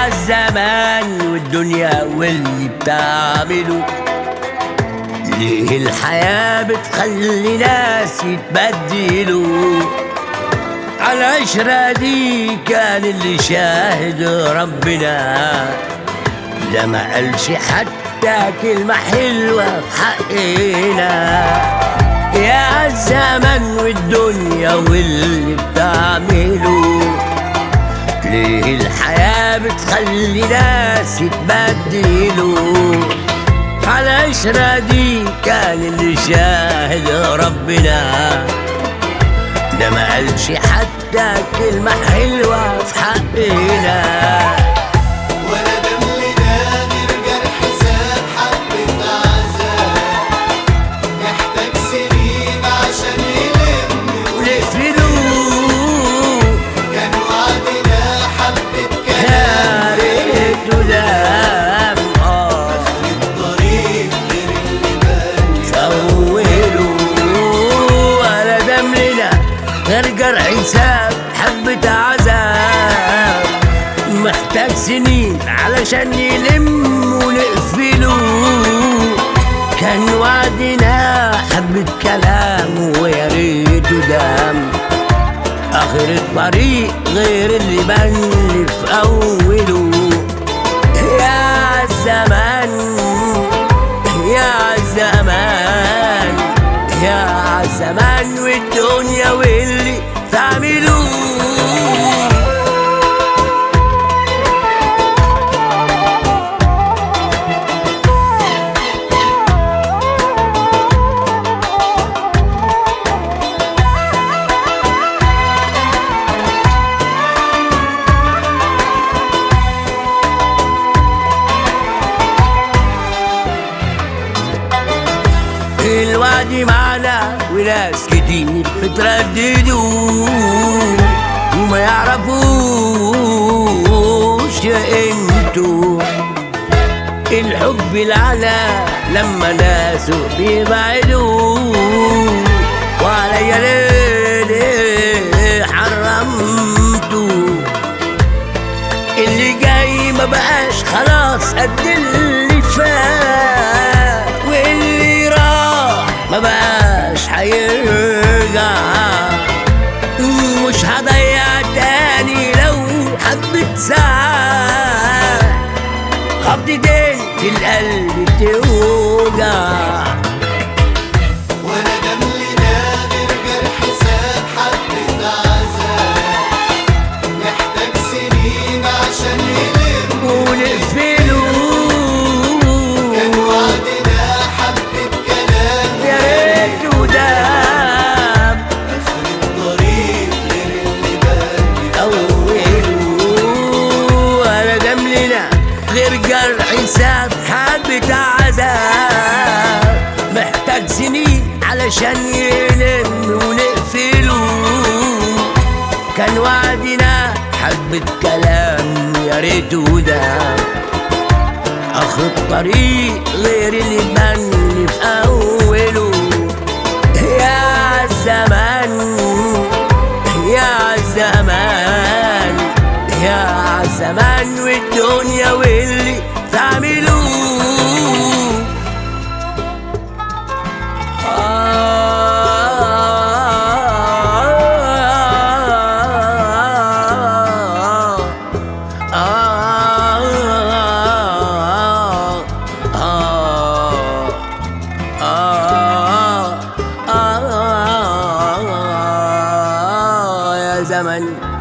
الزمان والدنيا واللي بتعمله ليه الحياة بتخلي ناس يتبدلوا على العشرة دي كان اللي شاهد ربنا ده ما قالش حتى كلمة حلوة في حقنا يا الزمن والدنيا واللي بتعمله ليه الحياة بتخلي ناس يتبدلوا على العشرة دي كان اللي شاهد ربنا ده ما قالش حتى كلمة حلوة في حقنا ولا دمنا غير جرح ساب حبة عذاب محتاج سنين عشان يلم ونقفلوا كان وعدنا حبة يا كلام ريته دام اه الطريق غير اللي بان فولوا ولا دم لنا غير جرح ساب حبة عذاب محتاج سنين علشان يلم ونقفله كان وعدنا حبة كلام ويا ريته دام آخر الطريق غير اللي بان في أوله يا الزمان يا الزمان يا الزمان والدنيا واللي تعملوه الوعد معنا وناس كتير بترددوا وما يعرفوش يا انتوا الحب العلا لما ناسه بيبعدوا وعليا ليه حرمتوا اللي جاي ما بقاش خلاص قد اللي فات واللي راح ما بقاش هيرجع مش هضيع تاني لو حبة ساعة خبطتين في القلب توجع ولا دمنا غير جرح ساب حبة عذاب محتاج سنين عشان يلم ونقفله كان وعدنا حبة كلام يا ريت ودام آخر الطريق غير اللي بان أولوا ولا دم لنا غير جرح ساب حبة عذاب محتاج سنين علشان يلم ونقفله كان وعدنا حبة كلام يا ريته ده آخر الطريق غير اللي بان في أوله يا الزمان يا الزمان يا الزمان والدنيا واللي تعملوه يا زمن